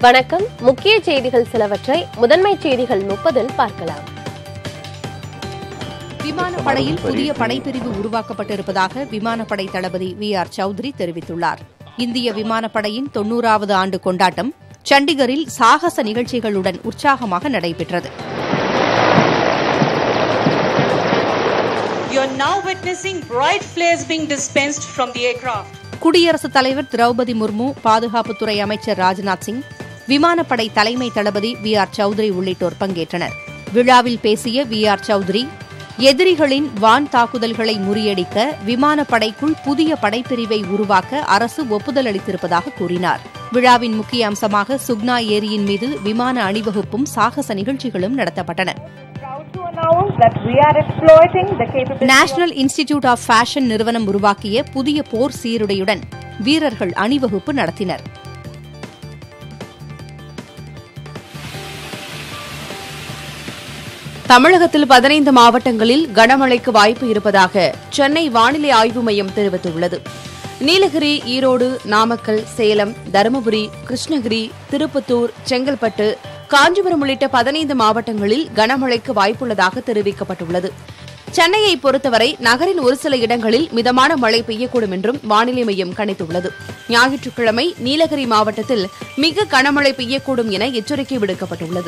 வணக்கம் முக்கிய செய்திகள் சிலவற்றை முதன்மை செய்திகள் முப்பதில் பார்க்கலாம் விமானப்படையில் புதிய படைப்பிரிவு உருவாக்கப்பட்டிருப்பதாக விமானப்படை தளபதி வி ஆர் சௌத்ரி தெரிவித்துள்ளார் இந்திய விமானப்படையின் தொன்னூறாவது ஆண்டு கொண்டாட்டம் சண்டிகரில் சாகச நிகழ்ச்சிகளுடன் உற்சாகமாக நடைபெற்றது You're now witnessing bright flares being dispensed from the aircraft. குடியரசுத் தலைவர் திரௌபதி முர்மு பாதுகாப்புத்துறை அமைச்சர் ராஜ்நாத் சிங் விமானப்படை தலைமை தளபதி வி ஆர் சௌத்ரி உள்ளிட்டோர் பங்கேற்றனர் விழாவில் பேசிய வி ஆர் சௌத்ரி எதிரிகளின் வான் தாக்குதல்களை முறியடிக்க விமானப்படைக்குள் புதிய படைப்பிரிவை உருவாக்க அரசு ஒப்புதல் அளித்திருப்பதாக கூறினார் விழாவின் முக்கிய அம்சமாக சுக்னா ஏரியின் மீது விமான அணிவகுப்பும் சாகச நிகழ்ச்சிகளும் நடத்தப்பட்டன proud to announce that we are exploiting the capability national institute of fashion நிறுவனம் உருவாக்கிய புதிய போர் சீருடையுடன் வீரர்கள் அணிவகுப்பு நடத்தினர் தமிழகத்தில் பதினைந்து மாவட்டங்களில் கனமழைக்கு வாய்ப்பு இருப்பதாக சென்னை வானிலை ஆய்வு மையம் தெரிவித்துள்ளது நீலகிரி ஈரோடு நாமக்கல் சேலம் தருமபுரி கிருஷ்ணகிரி திருப்பத்தூர் செங்கல்பட்டு காஞ்சிபுரம் உள்ளிட்ட பதினைந்து மாவட்டங்களில் கனமழைக்கு வாய்ப்புள்ளதாக தெரிவிக்கப்பட்டுள்ளது சென்னையை பொறுத்தவரை நகரின் ஒரு சில இடங்களில் மிதமான மழை பெய்யக்கூடும் என்றும் வானிலை மையம் கணித்துள்ளது ஞாயிற்றுக்கிழமை நீலகிரி மாவட்டத்தில் மிக கனமழை பெய்யக்கூடும் என எச்சரிக்கை விடுக்கப்பட்டுள்ளது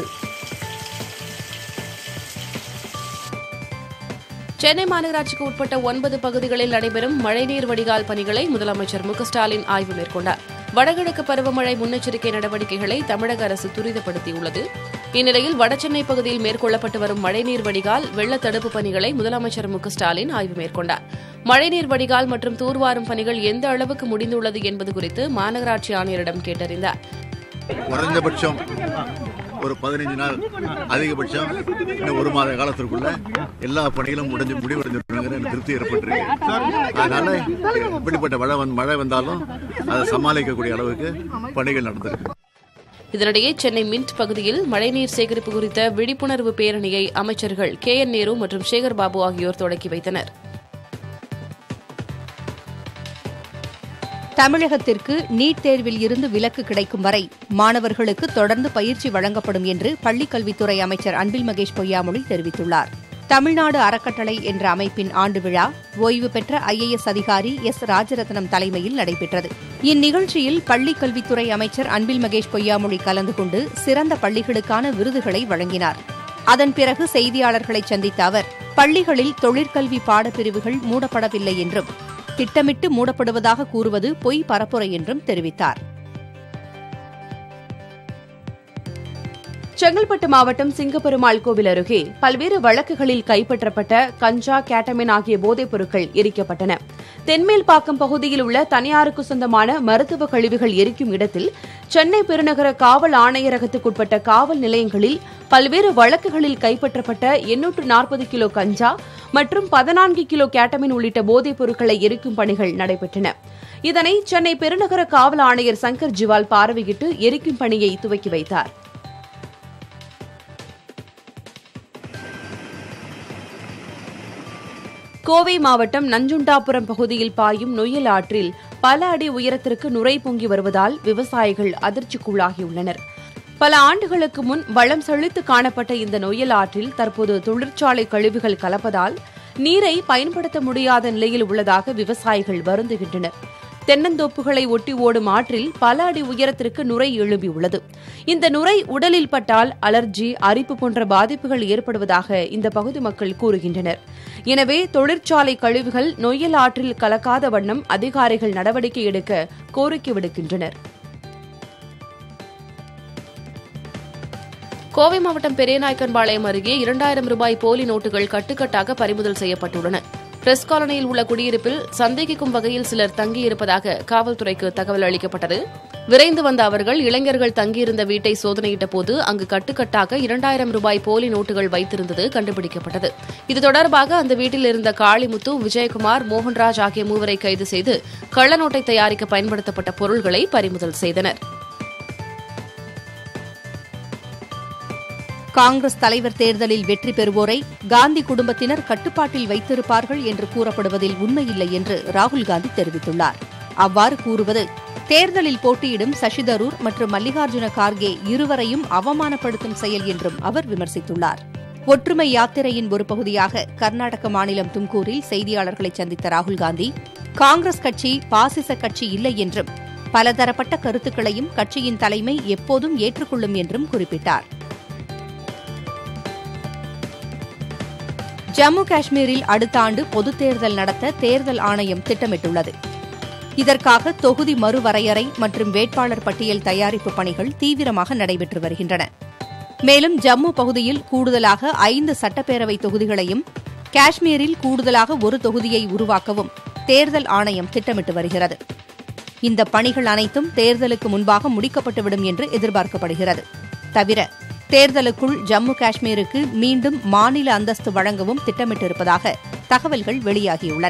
சென்னை மாநகராட்சிக்கு உட்பட்ட ஒன்பது பகுதிகளில் நடைபெறும் மழைநீர் வடிகால் பணிகளை முதலமைச்சர் மு க ஸ்டாலின் ஆய்வு மேற்கொண்டார் வடகிழக்கு பருவமழை முன்னெச்சரிக்கை நடவடிக்கைகளை தமிழக அரசு துரிதப்படுத்தியுள்ளது இந்நிலையில் வடசென்னை பகுதியில் மேற்கொள்ளப்பட்டு வரும் மழைநீர் வடிகால் வெள்ள தடுப்பு பணிகளை முதலமைச்சர் மு க ஸ்டாலின் ஆய்வு மேற்கொண்டார் மழைநீர் வடிகால் மற்றும் தூர்வாரும் பணிகள் எந்த அளவுக்கு முடிந்துள்ளது என்பது குறித்து மாநகராட்சி ஆணையரிடம் கேட்டறிந்தார் குறைந்தபட்சம் ஒரு பதினைஞ்சு நாள் அதிகபட்சம் இன்னும் ஒரு மாத காலத்திற்குள்ள எல்லா பணிகளும் முடிஞ்சு முடிவடைஞ்சிருக்கிற எனக்கு திருப்தி ஏற்பட்டிருக்கு அதனால இப்படிப்பட்ட மழை வந்து மழை வந்தாலும் அதை சமாளிக்கக்கூடிய அளவுக்கு பணிகள் நடந்திருக்கு இதனிடையே சென்னை மின்ட் பகுதியில் மழைநீர் சேகரிப்பு குறித்த விழிப்புணர்வு பேரணியை அமைச்சர்கள் கே என் நேரு மற்றும் சேகர் பாபு ஆகியோர் தொடக்கி வைத்தனர் தமிழகத்திற்கு நீட் தேர்வில் இருந்து விலக்கு கிடைக்கும் வரை மாணவர்களுக்கு தொடர்ந்து பயிற்சி வழங்கப்படும் என்று பள்ளிக் கல்வித்துறை அமைச்சர் அன்பில் மகேஷ் பொய்யாமொழி தெரிவித்துள்ளார் தமிழ்நாடு அறக்கட்டளை என்ற அமைப்பின் ஆண்டு விழா ஓய்வு பெற்ற ஐஏஎஸ் அதிகாரி எஸ் ராஜரத்னம் தலைமையில் நடைபெற்றது இந்நிகழ்ச்சியில் பள்ளிக் கல்வித்துறை அமைச்சர் அன்பில் மகேஷ் பொய்யாமொழி கலந்து கொண்டு சிறந்த பள்ளிகளுக்கான விருதுகளை வழங்கினார் அதன் பிறகு செய்தியாளர்களை சந்தித்த அவர் பள்ளிகளில் தொழிற்கல்வி பாடப்பிரிவுகள் மூடப்படவில்லை என்றும் திட்டமிட்டு மூடப்படுவதாக கூறுவது பொய் பரப்புரை என்றும் தெரிவித்தார் செங்கல்பட்டு மாவட்டம் சிங்கப்பெருமாள் கோவில் அருகே பல்வேறு வழக்குகளில் கைப்பற்றப்பட்ட கஞ்சா கேட்டமின் ஆகிய போதைப் பொருட்கள் எரிக்கப்பட்டன தென்மேல்பாக்கம் பகுதியில் உள்ள தனியாருக்கு சொந்தமான மருத்துவ கழிவுகள் எரிக்கும் இடத்தில் சென்னை பெருநகர காவல் ஆணையரகத்துக்குட்பட்ட காவல் நிலையங்களில் பல்வேறு வழக்குகளில் கைப்பற்றப்பட்ட எண்ணூற்று நாற்பது கிலோ கஞ்சா மற்றும் பதினான்கு கிலோ கேட்டமின் உள்ளிட்ட போதைப் பொருட்களை எரிக்கும் பணிகள் நடைபெற்றன இதனை சென்னை பெருநகர காவல் ஆணையர் சங்கர் ஜிவால் பார்வையிட்டு எரிக்கும் பணியை துவக்கி வைத்தார் கோவை மாவட்டம் நஞ்சுண்டாபுரம் பகுதியில் பாயும் நொய்யல் ஆற்றில் பல அடி உயரத்திற்கு நுரை பொங்கி வருவதால் விவசாயிகள் அதிர்ச்சிக்குள்ளாகியுள்ளனர் பல ஆண்டுகளுக்கு முன் வளம் செழித்து காணப்பட்ட இந்த நொய்யல் ஆற்றில் தற்போது தொழிற்சாலை கழிவுகள் கலப்பதால் நீரை பயன்படுத்த முடியாத நிலையில் உள்ளதாக விவசாயிகள் வருந்துகின்றனர் தென்னந்தோப்புகளை ஒட்டி ஓடும் ஆற்றில் பல அடி உயரத்திற்கு நுரை எழும்பியுள்ளது இந்த நுரை உடலில் பட்டால் அலர்ஜி அரிப்பு போன்ற பாதிப்புகள் ஏற்படுவதாக இந்த பகுதி மக்கள் கூறுகின்றனர் எனவே தொழிற்சாலை கழிவுகள் நொய்யல் ஆற்றில் கலக்காத வண்ணம் அதிகாரிகள் நடவடிக்கை எடுக்க கோரிக்கை விடுக்கின்றனர் கோவை மாவட்டம் பெரியநாயக்கன்பாளையம் அருகே இரண்டாயிரம் ரூபாய் போலி நோட்டுகள் கட்டுக்கட்டாக பறிமுதல் செய்யப்பட்டுள்ளன பிரஸ் காலனியில் உள்ள குடியிருப்பில் சந்தேகிக்கும் வகையில் சிலர் தங்கியிருப்பதாக காவல்துறைக்கு தகவல் அளிக்கப்பட்டது விரைந்து வந்த அவர்கள் இளைஞர்கள் தங்கியிருந்த வீட்டை சோதனையிட்ட போது அங்கு கட்டுக்கட்டாக இரண்டாயிரம் ரூபாய் போலி நோட்டுகள் வைத்திருந்தது கண்டுபிடிக்கப்பட்டது இது தொடர்பாக அந்த வீட்டில் இருந்த காளிமுத்து விஜயகுமார் மோகன்ராஜ் ஆகிய மூவரை கைது செய்து கள்ள நோட்டை தயாரிக்க பயன்படுத்தப்பட்ட பொருள்களை பறிமுதல் செய்தனர் காங்கிரஸ் தலைவர் தேர்தலில் வெற்றி பெறுவோரை காந்தி குடும்பத்தினர் கட்டுப்பாட்டில் வைத்திருப்பார்கள் என்று கூறப்படுவதில் உண்மையில்லை என்று ராகுல் காந்தி தெரிவித்துள்ளார் அவ்வாறு கூறுவது தேர்தலில் போட்டியிடும் சசி தரூர் மற்றும் மல்லிகார்ஜுன கார்கே இருவரையும் அவமானப்படுத்தும் செயல் என்றும் அவர் விமர்சித்துள்ளார் ஒற்றுமை யாத்திரையின் ஒரு பகுதியாக கர்நாடக மாநிலம் தும்கூரில் செய்தியாளர்களை சந்தித்த ராகுல் காந்தி காங்கிரஸ் கட்சி பாசிச கட்சி இல்லை என்றும் பலதரப்பட்ட கருத்துக்களையும் கட்சியின் தலைமை எப்போதும் ஏற்றுக்கொள்ளும் என்றும் குறிப்பிட்டார் ஜம்மு காஷ்மீரில் அடுத்த ஆண்டு பொதுத் தேர்தல் நடத்த தேர்தல் ஆணையம் திட்டமிட்டுள்ளது இதற்காக தொகுதி மறுவரையறை மற்றும் வேட்பாளர் பட்டியல் தயாரிப்பு பணிகள் தீவிரமாக நடைபெற்று வருகின்றன மேலும் ஜம்மு பகுதியில் கூடுதலாக ஐந்து சட்டப்பேரவை தொகுதிகளையும் காஷ்மீரில் கூடுதலாக ஒரு தொகுதியை உருவாக்கவும் தேர்தல் ஆணையம் திட்டமிட்டு வருகிறது இந்த பணிகள் அனைத்தும் தேர்தலுக்கு முன்பாக முடிக்கப்பட்டுவிடும் என்று எதிர்பார்க்கப்படுகிறது தவிர தேர்தலுக்குள் ஜம்மு காஷ்மீருக்கு மீண்டும் மாநில அந்தஸ்து வழங்கவும் திட்டமிட்டிருப்பதாக தகவல்கள் வெளியாகியுள்ளன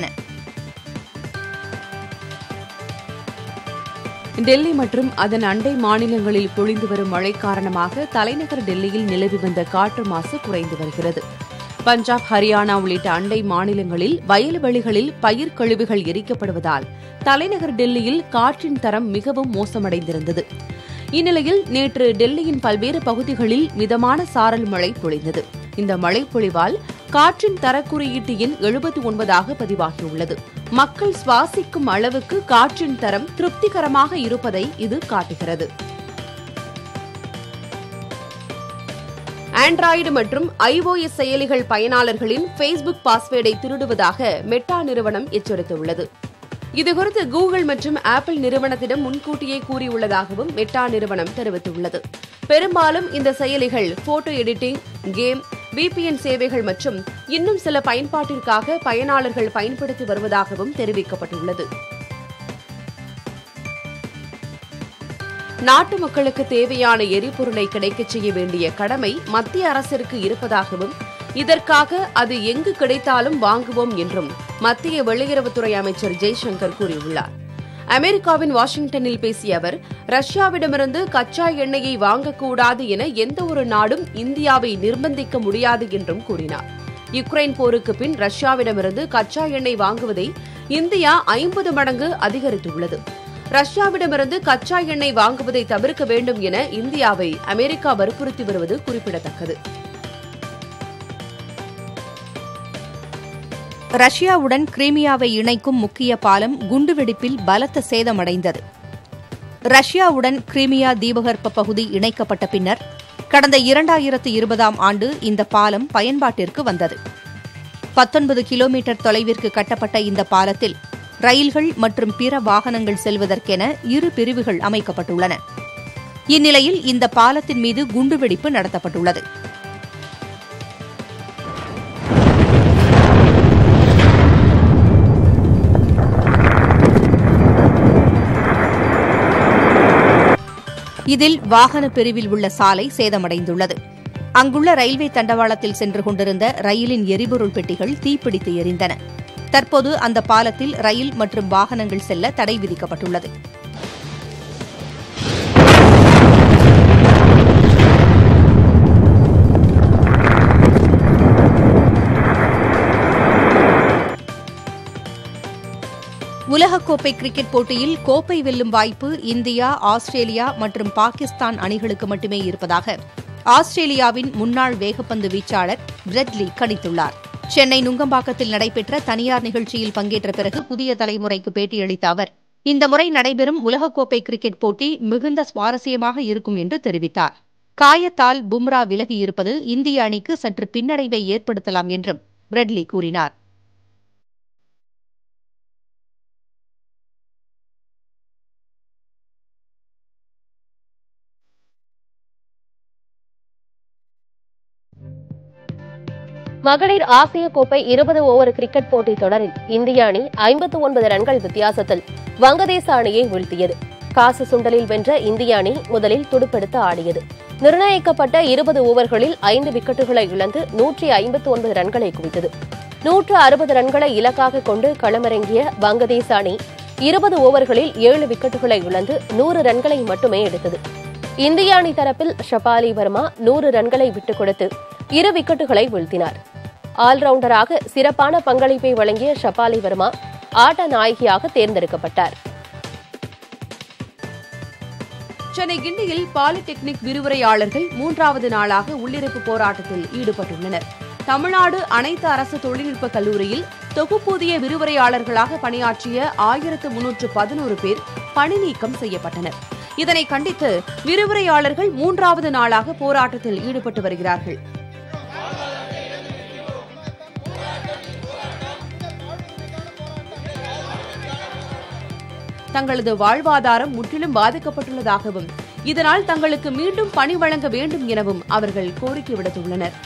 டெல்லி மற்றும் அதன் அண்டை மாநிலங்களில் பொழிந்து வரும் மழை காரணமாக தலைநகர் டெல்லியில் நிலவி வந்த காற்று மாசு குறைந்து வருகிறது பஞ்சாப் ஹரியானா உள்ளிட்ட அண்டை மாநிலங்களில் வயல்வெளிகளில் பயிர் கழிவுகள் எரிக்கப்படுவதால் தலைநகர் டெல்லியில் காற்றின் தரம் மிகவும் மோசமடைந்திருந்தது இந்நிலையில் நேற்று டெல்லியின் பல்வேறு பகுதிகளில் மிதமான சாரல் மழை பொழிந்தது இந்த மழை பொழிவால் காற்றின் தரக்குறியீட்டு எண் எழுபத்தி ஒன்பதாக பதிவாகியுள்ளது மக்கள் சுவாசிக்கும் அளவுக்கு காற்றின் தரம் திருப்திகரமாக இருப்பதை இது காட்டுகிறது ஆண்ட்ராய்டு மற்றும் ஐஓஎஸ் செயலிகள் பயனாளர்களின் ஃபேஸ்புக் பாஸ்வேர்டை திருடுவதாக மெட்டா நிறுவனம் எச்சரித்துள்ளது இதுகுறித்து கூகுள் மற்றும் ஆப்பிள் நிறுவனத்திடம் முன்கூட்டியே கூறியுள்ளதாகவும் மெட்டா நிறுவனம் தெரிவித்துள்ளது பெரும்பாலும் இந்த செயலிகள் போட்டோ எடிட்டிங் கேம் விபிஎன் சேவைகள் மற்றும் இன்னும் சில பயன்பாட்டிற்காக பயனாளர்கள் பயன்படுத்தி வருவதாகவும் தெரிவிக்கப்பட்டுள்ளது நாட்டு மக்களுக்கு தேவையான எரிபொருளை கிடைக்கச் செய்ய வேண்டிய கடமை மத்திய அரசிற்கு இருப்பதாகவும் இதற்காக அது எங்கு கிடைத்தாலும் வாங்குவோம் என்றும் மத்திய வெளியுறவுத்துறை அமைச்சர் ஜெய்சங்கர் கூறியுள்ளார் அமெரிக்காவின் வாஷிங்டனில் பேசிய அவர் ரஷ்யாவிடமிருந்து கச்சா எண்ணெயை வாங்கக்கூடாது என எந்த ஒரு நாடும் இந்தியாவை நிர்பந்திக்க முடியாது என்றும் கூறினார் யுக்ரைன் போருக்கு பின் ரஷ்யாவிடமிருந்து கச்சா எண்ணெய் வாங்குவதை இந்தியா ஐம்பது மடங்கு அதிகரித்துள்ளது ரஷ்யாவிடமிருந்து கச்சா எண்ணெய் வாங்குவதை தவிர்க்க வேண்டும் என இந்தியாவை அமெரிக்கா வற்புறுத்தி வருவது குறிப்பிடத்தக்கது ரஷ்யாவுடன் கிரீமியாவை இணைக்கும் முக்கிய பாலம் குண்டுவெடிப்பில் பலத்த சேதமடைந்தது ரஷ்யாவுடன் கிரீமியா தீபகற்ப பகுதி இணைக்கப்பட்ட பின்னர் கடந்த இரண்டாயிரத்து இருபதாம் ஆண்டு இந்த பாலம் பயன்பாட்டிற்கு வந்தது பத்தொன்பது கிலோமீட்டர் தொலைவிற்கு கட்டப்பட்ட இந்த பாலத்தில் ரயில்கள் மற்றும் பிற வாகனங்கள் செல்வதற்கென இரு பிரிவுகள் அமைக்கப்பட்டுள்ளன இந்நிலையில் இந்த பாலத்தின் மீது குண்டுவெடிப்பு நடத்தப்பட்டுள்ளது இதில் வாகன பிரிவில் உள்ள சாலை சேதமடைந்துள்ளது அங்குள்ள ரயில்வே தண்டவாளத்தில் சென்று கொண்டிருந்த ரயிலின் எரிபொருள் பெட்டிகள் தீப்பிடித்து எரிந்தன தற்போது அந்த பாலத்தில் ரயில் மற்றும் வாகனங்கள் செல்ல தடை விதிக்கப்பட்டுள்ளது உலகக்கோப்பை கிரிக்கெட் போட்டியில் கோப்பை வெல்லும் வாய்ப்பு இந்தியா ஆஸ்திரேலியா மற்றும் பாகிஸ்தான் அணிகளுக்கு மட்டுமே இருப்பதாக ஆஸ்திரேலியாவின் முன்னாள் வேகப்பந்து வீச்சாளர் பிரெட்லி கணித்துள்ளார் சென்னை நுங்கம்பாக்கத்தில் நடைபெற்ற தனியார் நிகழ்ச்சியில் பங்கேற்ற பிறகு புதிய தலைமுறைக்கு பேட்டியளித்த அவர் இந்த முறை நடைபெறும் உலகக்கோப்பை கிரிக்கெட் போட்டி மிகுந்த சுவாரஸ்யமாக இருக்கும் என்று தெரிவித்தார் காயத்தால் பும்ரா விலகியிருப்பது இந்திய அணிக்கு சற்று பின்னடைவை ஏற்படுத்தலாம் என்றும் பிரெட்லி கூறினார் மகளிர் ஆசிய கோப்பை இருபது ஓவர் கிரிக்கெட் போட்டி தொடரில் இந்திய அணி ஐம்பத்து ஒன்பது ரன்கள் வித்தியாசத்தில் வங்கதேச அணியை வீழ்த்தியது காசு சுண்டலில் வென்ற இந்திய அணி முதலில் துடுப்பெடுத்து ஆடியது நிர்ணயிக்கப்பட்ட இருபது ஓவர்களில் ஐந்து விக்கெட்டுகளை இழந்து நூற்றி ஐம்பத்து ஒன்பது ரன்களை குவித்தது நூற்று அறுபது ரன்களை இலக்காக கொண்டு களமிறங்கிய வங்கதேச அணி இருபது ஓவர்களில் ஏழு விக்கெட்டுகளை இழந்து நூறு ரன்களை மட்டுமே எடுத்தது இந்திய அணி தரப்பில் ஷபாலி வர்மா நூறு ரன்களை விட்டுக் கொடுத்து இரு விக்கெட்டுகளை வீழ்த்தினார் ஆல்ரவுண்டராக சிறப்பான பங்களிப்பை வழங்கிய ஷபாலி வர்மா ஆட்ட நாயகியாக தேர்ந்தெடுக்கப்பட்டார் சென்னை கிண்டியில் பாலிடெக்னிக் விரிவுரையாளர்கள் மூன்றாவது நாளாக உள்ளிருப்பு போராட்டத்தில் ஈடுபட்டுள்ளனர் தமிழ்நாடு அனைத்து அரசு தொழில்நுட்ப கல்லூரியில் தொகுப்பூதிய விரிவுரையாளர்களாக பணியாற்றிய ஆயிரத்து முன்னூற்று பதினோரு பேர் பணி நீக்கம் செய்யப்பட்டனர் இதனை கண்டித்து விரிவுரையாளர்கள் மூன்றாவது நாளாக போராட்டத்தில் ஈடுபட்டு வருகிறார்கள் தங்களது வாழ்வாதாரம் முற்றிலும் பாதிக்கப்பட்டுள்ளதாகவும் இதனால் தங்களுக்கு மீண்டும் பணி வழங்க வேண்டும் எனவும் அவர்கள் கோரிக்கை விடுத்துள்ளனர்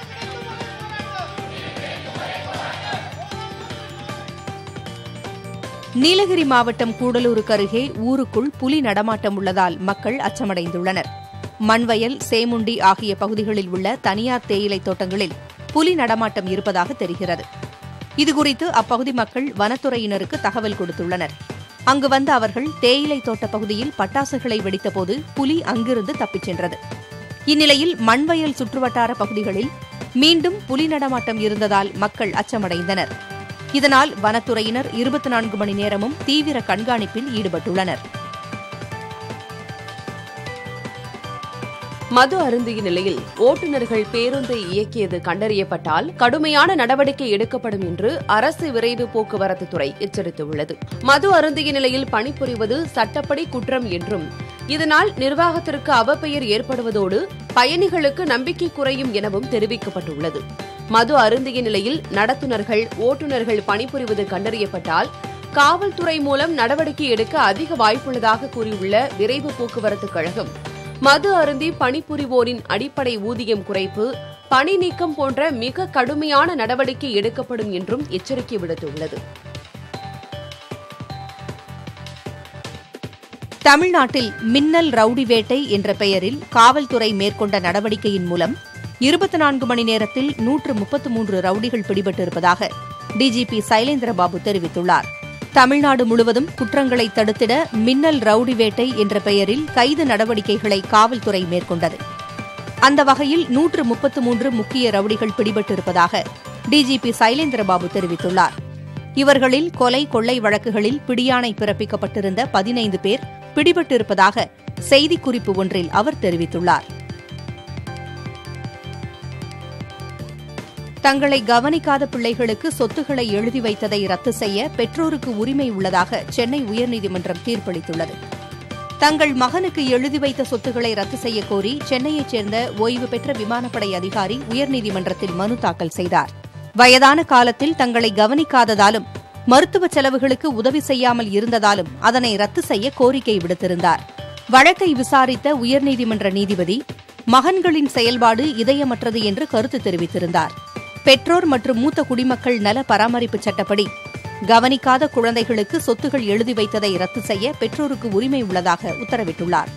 நீலகிரி மாவட்டம் கூடலூருக்கு அருகே ஊருக்குள் புலி நடமாட்டம் உள்ளதால் மக்கள் அச்சமடைந்துள்ளனர் மண்வயல் சேமுண்டி ஆகிய பகுதிகளில் உள்ள தனியார் தேயிலை தோட்டங்களில் புலி நடமாட்டம் இருப்பதாக தெரிகிறது இதுகுறித்து அப்பகுதி மக்கள் வனத்துறையினருக்கு தகவல் கொடுத்துள்ளனர் அங்கு வந்த அவர்கள் தேயிலை தோட்ட பகுதியில் பட்டாசுகளை வெடித்தபோது புலி அங்கிருந்து தப்பிச் சென்றது இந்நிலையில் மண்வயல் சுற்றுவட்டார பகுதிகளில் மீண்டும் புலி நடமாட்டம் இருந்ததால் மக்கள் அச்சமடைந்தனர் இதனால் வனத்துறையினர் இருபத்தி நான்கு மணி நேரமும் தீவிர கண்காணிப்பில் ஈடுபட்டுள்ளனர் மது அருந்திய நிலையில் ஓட்டுநர்கள் பேருந்தை இயக்கியது கண்டறியப்பட்டால் கடுமையான நடவடிக்கை எடுக்கப்படும் என்று அரசு விரைவு போக்குவரத்து துறை எச்சரித்துள்ளது மது அருந்திய நிலையில் பணிபுரிவது சட்டப்படி குற்றம் என்றும் இதனால் நிர்வாகத்திற்கு அவப்பெயர் ஏற்படுவதோடு பயணிகளுக்கு நம்பிக்கை குறையும் எனவும் தெரிவிக்கப்பட்டுள்ளது மது அருந்திய நிலையில் நடத்துனர்கள் ஓட்டுநர்கள் பணிபுரிவது கண்டறியப்பட்டால் காவல்துறை மூலம் நடவடிக்கை எடுக்க அதிக வாய்ப்புள்ளதாக கூறியுள்ள விரைவு போக்குவரத்து கழகம் மது அருந்தி பணிபுரிவோரின் அடிப்படை ஊதியம் குறைப்பு பணி நீக்கம் போன்ற மிக கடுமையான நடவடிக்கை எடுக்கப்படும் என்றும் எச்சரிக்கை விடுத்துள்ளது தமிழ்நாட்டில் மின்னல் ரவுடி வேட்டை என்ற பெயரில் காவல்துறை மேற்கொண்ட நடவடிக்கையின் மூலம் இருபத்தி நான்கு மணி நேரத்தில் நூற்று முப்பத்து மூன்று ரவுடிகள் பிடிபட்டிருப்பதாக டிஜிபி சைலேந்திரபாபு தெரிவித்துள்ளார் தமிழ்நாடு முழுவதும் குற்றங்களை தடுத்திட மின்னல் ரவுடி வேட்டை என்ற பெயரில் கைது நடவடிக்கைகளை காவல்துறை மேற்கொண்டது அந்த வகையில் நூற்று முப்பத்து மூன்று முக்கிய ரவுடிகள் பிடிபட்டிருப்பதாக டிஜிபி சைலேந்திரபாபு தெரிவித்துள்ளார் இவர்களில் கொலை கொள்ளை வழக்குகளில் பிடியாணை பிறப்பிக்கப்பட்டிருந்த பதினைந்து பேர் பிடிபட்டிருப்பதாக செய்திக்குறிப்பு ஒன்றில் அவர் தெரிவித்துள்ளார் தங்களை கவனிக்காத பிள்ளைகளுக்கு சொத்துக்களை எழுதி வைத்ததை ரத்து செய்ய பெற்றோருக்கு உரிமை உள்ளதாக சென்னை உயர்நீதிமன்றம் தீர்ப்பளித்துள்ளது தங்கள் மகனுக்கு எழுதி வைத்த சொத்துக்களை ரத்து செய்ய கோரி சென்னையைச் சேர்ந்த ஓய்வு பெற்ற விமானப்படை அதிகாரி உயர்நீதிமன்றத்தில் மனு தாக்கல் செய்தார் வயதான காலத்தில் தங்களை கவனிக்காததாலும் மருத்துவ செலவுகளுக்கு உதவி செய்யாமல் இருந்ததாலும் அதனை ரத்து செய்ய கோரிக்கை விடுத்திருந்தார் வழக்கை விசாரித்த உயர்நீதிமன்ற நீதிபதி மகன்களின் செயல்பாடு இதயமற்றது என்று கருத்து தெரிவித்திருந்தார் பெற்றோர் மற்றும் மூத்த குடிமக்கள் நல பராமரிப்பு சட்டப்படி கவனிக்காத குழந்தைகளுக்கு சொத்துகள் எழுதி வைத்ததை ரத்து செய்ய பெற்றோருக்கு உரிமை உள்ளதாக உத்தரவிட்டுள்ளார்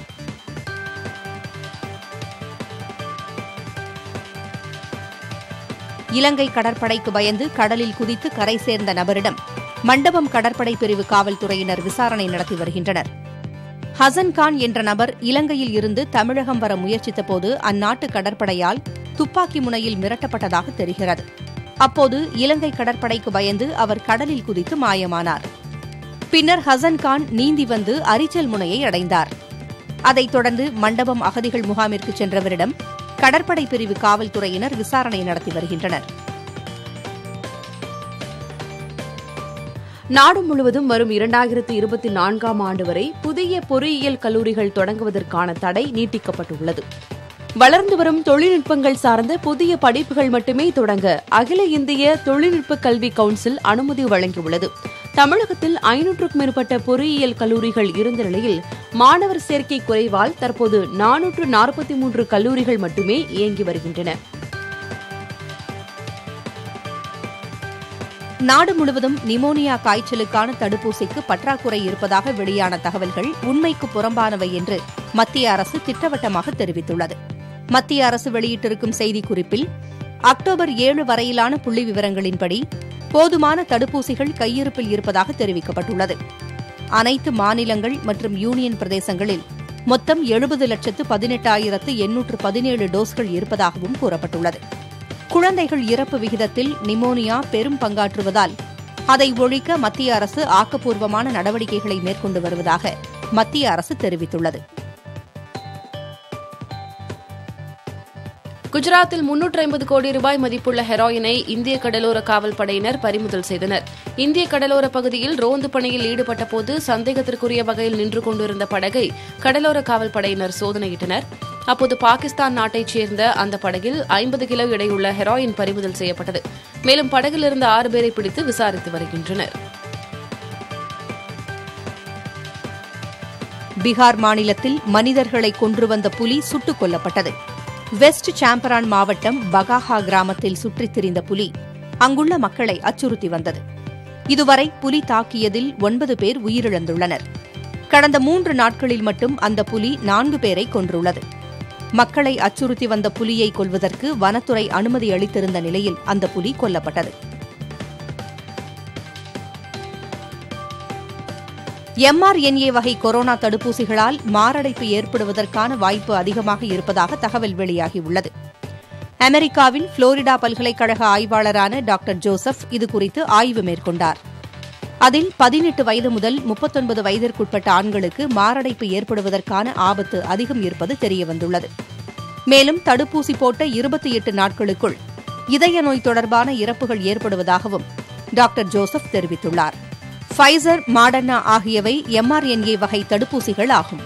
இலங்கை கடற்படைக்கு பயந்து கடலில் குதித்து கரை சேர்ந்த நபரிடம் மண்டபம் கடற்படை பிரிவு காவல்துறையினர் விசாரணை நடத்தி வருகின்றனர் ஹசன் கான் என்ற நபர் இலங்கையில் இருந்து தமிழகம் வர முயற்சித்தபோது அந்நாட்டு கடற்படையால் துப்பாக்கி முனையில் மிரட்டப்பட்டதாக தெரிகிறது அப்போது இலங்கை கடற்படைக்கு பயந்து அவர் கடலில் குதித்து மாயமானார் பின்னர் ஹசன் கான் நீந்தி வந்து அரிச்சல் முனையை அடைந்தார் அதைத் தொடர்ந்து மண்டபம் அகதிகள் முகாமிற்கு சென்றவரிடம் கடற்படை பிரிவு காவல்துறையினர் விசாரணை நடத்தி வருகின்றனர் நாடு முழுவதும் வரும் இரண்டாயிரத்து இருபத்தி நான்காம் ஆண்டு வரை புதிய பொறியியல் கல்லூரிகள் தொடங்குவதற்கான தடை நீட்டிக்கப்பட்டுள்ளது வளர்ந்து வரும் தொழில்நுட்பங்கள் சார்ந்த புதிய படிப்புகள் மட்டுமே தொடங்க அகில இந்திய தொழில்நுட்ப கல்வி கவுன்சில் அனுமதி வழங்கியுள்ளது தமிழகத்தில் ஐநூற்றுக்கும் மேற்பட்ட பொறியியல் கல்லூரிகள் இருந்த நிலையில் மாணவர் சேர்க்கை குறைவால் தற்போது நானூற்று நாற்பத்தி மூன்று கல்லூரிகள் மட்டுமே இயங்கி வருகின்றன நாடு முழுவதும் நிமோனியா காய்ச்சலுக்கான தடுப்பூசிக்கு பற்றாக்குறை இருப்பதாக வெளியான தகவல்கள் உண்மைக்கு புறம்பானவை என்று மத்திய அரசு திட்டவட்டமாக தெரிவித்துள்ளது மத்திய அரசு வெளியிட்டிருக்கும் செய்திக்குறிப்பில் அக்டோபர் ஏழு வரையிலான புள்ளி விவரங்களின்படி போதுமான தடுப்பூசிகள் கையிருப்பில் இருப்பதாக தெரிவிக்கப்பட்டுள்ளது அனைத்து மாநிலங்கள் மற்றும் யூனியன் பிரதேசங்களில் மொத்தம் எழுபது லட்சத்து பதினெட்டாயிரத்து எண்ணூற்று பதினேழு டோஸ்கள் இருப்பதாகவும் கூறப்பட்டுள்ளது குழந்தைகள் இறப்பு விகிதத்தில் நிமோனியா பெரும் பங்காற்றுவதால் அதை ஒழிக்க மத்திய அரசு ஆக்கப்பூர்வமான நடவடிக்கைகளை மேற்கொண்டு வருவதாக மத்திய அரசு தெரிவித்துள்ளது குஜராத்தில் முன்னூற்று ஐம்பது கோடி ரூபாய் மதிப்புள்ள ஹெராயினை இந்திய கடலோர காவல் படையினர் பறிமுதல் செய்தனர் இந்திய கடலோர பகுதியில் ரோந்து பணியில் ஈடுபட்ட போது சந்தேகத்திற்குரிய வகையில் நின்று கொண்டிருந்த படகை கடலோர காவல் படையினர் சோதனையிட்டனர் அப்போது பாகிஸ்தான் நாட்டைச் சேர்ந்த அந்த படகில் ஐம்பது கிலோ எடையுள்ள ஹெராயின் பறிமுதல் செய்யப்பட்டது மேலும் படகில் இருந்த ஆறு பேரை பிடித்து விசாரித்து வருகின்றனர் பீகார் மாநிலத்தில் மனிதர்களை கொன்று வந்த புலி சுட்டுக் கொல்லப்பட்டது வெஸ்ட் சாம்பரான் மாவட்டம் பகாஹா கிராமத்தில் சுற்றித் திரிந்த புலி அங்குள்ள மக்களை அச்சுறுத்தி வந்தது இதுவரை புலி தாக்கியதில் ஒன்பது பேர் உயிரிழந்துள்ளனர் கடந்த மூன்று நாட்களில் மட்டும் அந்த புலி நான்கு பேரை கொன்றுள்ளது மக்களை அச்சுறுத்தி வந்த புலியை கொல்வதற்கு வனத்துறை அனுமதி அளித்திருந்த நிலையில் அந்த புலி கொல்லப்பட்டது எம்ஆர்என்ஏ வகை கொரோனா தடுப்பூசிகளால் மாரடைப்பு ஏற்படுவதற்கான வாய்ப்பு அதிகமாக இருப்பதாக தகவல் வெளியாகியுள்ளது அமெரிக்காவின் புளோரிடா பல்கலைக்கழக ஆய்வாளரான டாக்டர் ஜோசப் இதுகுறித்து ஆய்வு மேற்கொண்டார் அதில் பதினெட்டு வயது முதல் முப்பத்தொன்பது வயதிற்குட்பட்ட ஆண்களுக்கு மாரடைப்பு ஏற்படுவதற்கான ஆபத்து அதிகம் இருப்பது தெரியவந்துள்ளது மேலும் தடுப்பூசி போட்ட இருபத்தி எட்டு நாட்களுக்குள் இதய நோய் தொடர்பான இறப்புகள் ஏற்படுவதாகவும் டாக்டர் ஜோசப் தெரிவித்துள்ளார் ஃபைசர் மாடர்னா ஆகியவை எம்ஆர்என்ஏ வகை தடுப்பூசிகள் ஆகும்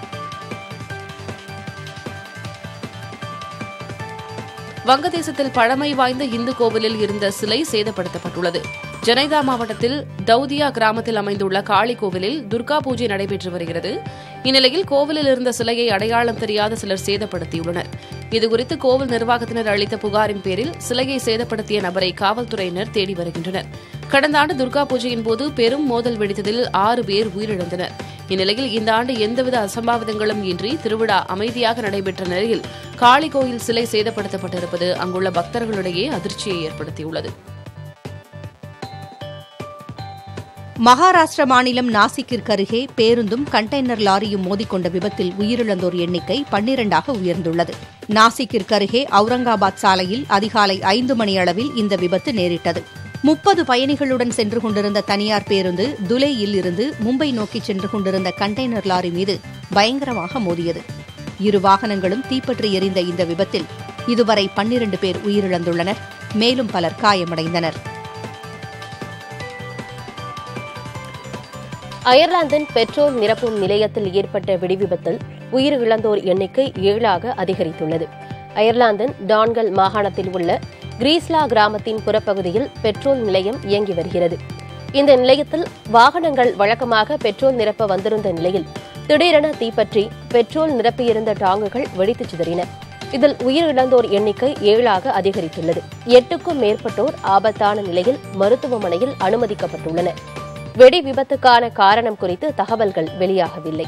வங்கதேசத்தில் பழமை வாய்ந்த இந்து கோவிலில் இருந்த சிலை சேதப்படுத்தப்பட்டுள்ளது ஜனைதா மாவட்டத்தில் தௌதியா கிராமத்தில் அமைந்துள்ள காளி கோவிலில் துர்கா பூஜை நடைபெற்று வருகிறது இந்நிலையில் கோவிலில் இருந்த சிலையை அடையாளம் தெரியாத சிலர் சேதப்படுத்தியுள்ளனர் இதுகுறித்து கோவில் நிர்வாகத்தினர் அளித்த புகாரின் பேரில் சிலையை சேதப்படுத்திய நபரை காவல்துறையினர் தேடி வருகின்றனர் கடந்த ஆண்டு துர்கா பூஜையின் போது பெரும் மோதல் வெடித்ததில் ஆறு பேர் உயிரிழந்தனர் இந்நிலையில் இந்த ஆண்டு எந்தவித அசம்பாவிதங்களும் இன்றி திருவிழா அமைதியாக நடைபெற்ற நிலையில் காளி கோயில் சிலை சேதப்படுத்தப்பட்டிருப்பது அங்குள்ள பக்தர்களிடையே அதிர்ச்சியை ஏற்படுத்தியுள்ளது மகாராஷ்டிர மாநிலம் நாசிக்கிற்கு அருகே பேருந்தும் கண்டெய்னர் லாரியும் மோதிக்கொண்ட விபத்தில் உயிரிழந்தோர் எண்ணிக்கை பன்னிரண்டாக உயர்ந்துள்ளது நாசிக்கிற்கு அருகே அவுரங்காபாத் சாலையில் அதிகாலை ஐந்து மணியளவில் இந்த விபத்து நேரிட்டது முப்பது பயணிகளுடன் சென்று கொண்டிருந்த தனியார் பேருந்து துலேயில் இருந்து மும்பை நோக்கி சென்று கொண்டிருந்த கண்டெய்னர் லாரி மீது பயங்கரமாக மோதியது இரு வாகனங்களும் தீப்பற்றி எரிந்த இந்த விபத்தில் இதுவரை பன்னிரண்டு பேர் உயிரிழந்துள்ளனர் மேலும் பலர் காயமடைந்தனர் அயர்லாந்தின் பெட்ரோல் நிரப்பும் நிலையத்தில் ஏற்பட்ட வெடிவிபத்தில் உயிரிழந்தோர் எண்ணிக்கை ஏழாக அதிகரித்துள்ளது அயர்லாந்தின் டான்கல் மாகாணத்தில் உள்ள கிரீஸ்லா கிராமத்தின் புறப்பகுதியில் பெட்ரோல் நிலையம் இயங்கி வருகிறது இந்த நிலையத்தில் வாகனங்கள் வழக்கமாக பெட்ரோல் நிரப்ப வந்திருந்த நிலையில் திடீரென தீப்பற்றி பெட்ரோல் நிரப்பியிருந்த டாங்குகள் வெடித்துச் சிதறின இதில் உயிரிழந்தோர் எண்ணிக்கை ஏழாக அதிகரித்துள்ளது எட்டுக்கும் மேற்பட்டோர் ஆபத்தான நிலையில் மருத்துவமனையில் அனுமதிக்கப்பட்டுள்ளனர் வெடி விபத்துக்கான காரணம் குறித்து தகவல்கள் வெளியாகவில்லை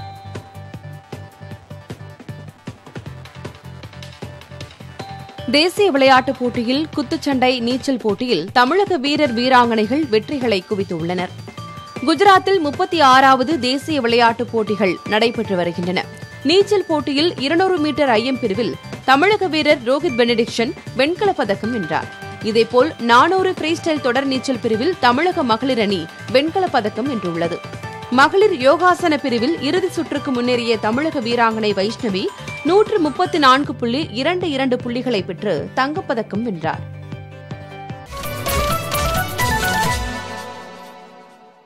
தேசிய விளையாட்டுப் போட்டியில் குத்துச்சண்டை நீச்சல் போட்டியில் தமிழக வீரர் வீராங்கனைகள் வெற்றிகளை குவித்துள்ளனர் குஜராத்தில் முப்பத்தி ஆறாவது தேசிய விளையாட்டுப் போட்டிகள் நடைபெற்று வருகின்றன நீச்சல் போட்டியில் இருநூறு மீட்டர் ஐயம் பிரிவில் தமிழக வீரர் ரோஹித் பெனடிக்ஷன் வெண்கலப் பதக்கம் வென்றார் இதேபோல் நானூறு ஃப்ரீ ஸ்டைல் தொடர் நீச்சல் பிரிவில் தமிழக மகளிர் அணி வெண்கலப் பதக்கம் வென்றுள்ளது மகளிர் யோகாசன பிரிவில் இறுதி சுற்றுக்கு முன்னேறிய தமிழக வீராங்கனை வைஷ்ணவி நூற்று முப்பத்தி நான்கு புள்ளி இரண்டு இரண்டு புள்ளிகளை பெற்று தங்கப்பதக்கம் வென்றார்